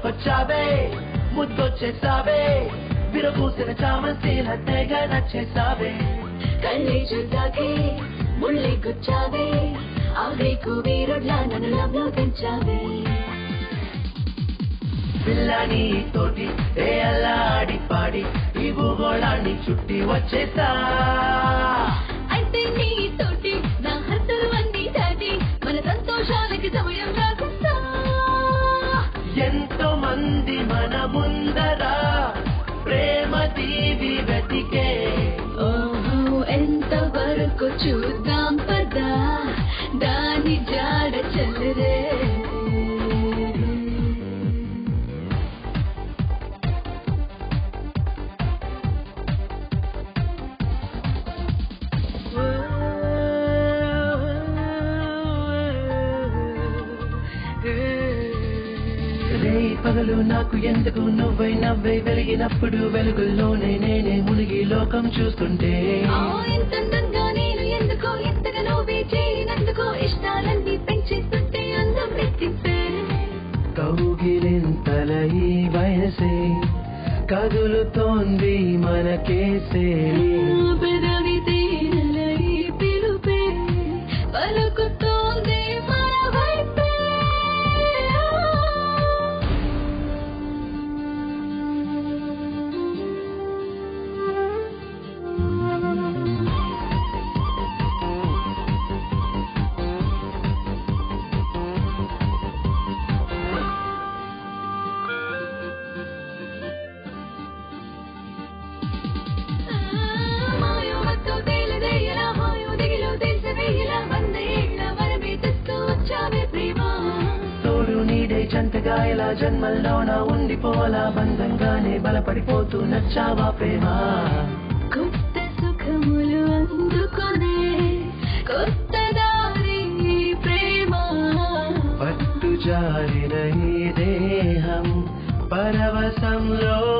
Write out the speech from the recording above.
కళ్ళకొచ్చావే ముద్దొచ్చేసావే విరగూసిన చామంతిల తెగ నచ్చేసావే కళ్ళే చూద్దాకే ముళ్ళే గుచ్చావే ఆవేకు వీరుడ్లా నన్ను లవ్లో పెంచావే పిల్లని తోటి ఏ అల్లాడి పాడి ఈ భూగోళాన్ని చుట్టి వచ్చేసా అయితే నీ తోటి నా హద్దులు అన్ని దాటి మన సంతోషాలకి సమయం రాకుండా ఎంతో మంది మన ముందరా ప్రేమ దీవి వెతికే ఓహో ఎంత వరకు చూద్దాం పదా దాని జాడ చల్లరే రే పగలు నాకు ఎందుకు నువ్వై నవ్వై వెలిగినప్పుడు వెలుగుల్లోనే నేనే మునిగి లోకం చూస్తుంటే ఆ ఎంత అందంగా నేను ఎందుకో ఎంతగా నువ్వే చేయనందుకో ఇష్టాలన్నీ పెంచేస్తుంటే అందం రెట్టింపే కౌగిలింతల ఈ వయసే కదులుతోంది మనకేసే పెదవి తేనెలై పిలుపే పలుకుతోంది మన వైపే మాయో మత్తు తేలదేయలా హాయో దిగిలో తెలిసవేయలా వంద ఏళ్ళ వరమే తెస్తూ వచ్చావే ప్రేమ తోడు నీడే చంటగా ఇలా జన్మల్లోన ఉండిపోలా బంధంగానే బలపడిపోతూ నచ్చావా ప్రేమ కొత్త సుఖములు అందుకునే కొత్త దారి ప్రేమ పట్టు జారిన ఈ దేహం పరవశంలో